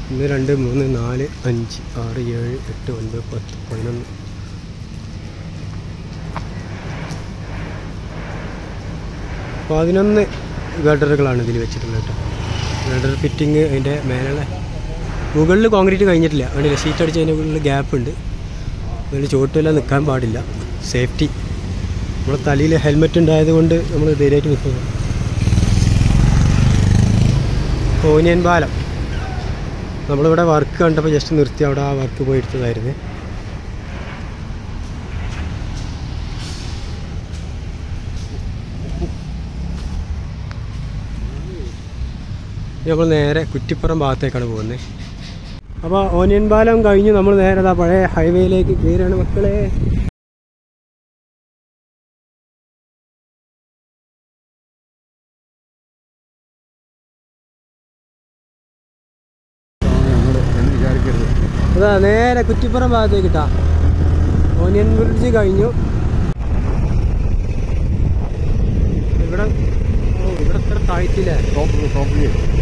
ഒന്ന് രണ്ട് മൂന്ന് നാല് അഞ്ച് ആറ് ഏഴ് എട്ട് ഒൻപത് പത്ത് പതിനൊന്ന് പതിനൊന്ന് ഗഡറുകളാണ് ഇതിൽ വെച്ചിട്ടുള്ളത് കേട്ടോ ഗഡർ ഫിറ്റിങ് അതിൻ്റെ മേലുള്ള മുകളിൽ കോൺക്രീറ്റ് കഴിഞ്ഞിട്ടില്ല അതുകൊണ്ട് ഷീറ്റ് അടിച്ച് അതിൻ്റെ ഉള്ളിൽ ഗ്യാപ്പ് ഉണ്ട് അതിൽ ചുവട്ടെല്ലാം നിൽക്കാൻ പാടില്ല സേഫ്റ്റി നമ്മുടെ തലയിൽ ഹെൽമെറ്റ് ഉണ്ടായത് കൊണ്ട് നമ്മൾ ധൈര്യമായിട്ട് നിൽക്കുന്നു കോനിയൻ പാലം നമ്മളിവിടെ വർക്ക് കണ്ടപ്പോൾ ജസ്റ്റ് നിർത്തി അവിടെ ആ വർക്ക് പോയി എടുത്തതായിരുന്നു ഇനി നമ്മൾ നേരെ കുറ്റിപ്പുറം ഭാഗത്തേക്കാണ് പോകുന്നത് അപ്പോൾ ഓനിയൻ പാലം കഴിഞ്ഞ് നമ്മൾ നേരെ ദാ പഴയ ഹൈവേയിലേക്ക് കയറുകയാണ് മക്കളെ നമ്മൾ എന്ന് വിചാരിക്കരുത് അതാ നേരെ കുറ്റിപ്പുറം ഭാഗത്തേക്ക് ഇട്ടാ ഓനിയൻ ബ്രിഡ്ജ് കഴിഞ്ഞു ഇവിടെ ഓ ഇവിടെ ഇത്ര താഴ്ത്തില്ലേ ടോപ്പ് ടോപ്പ്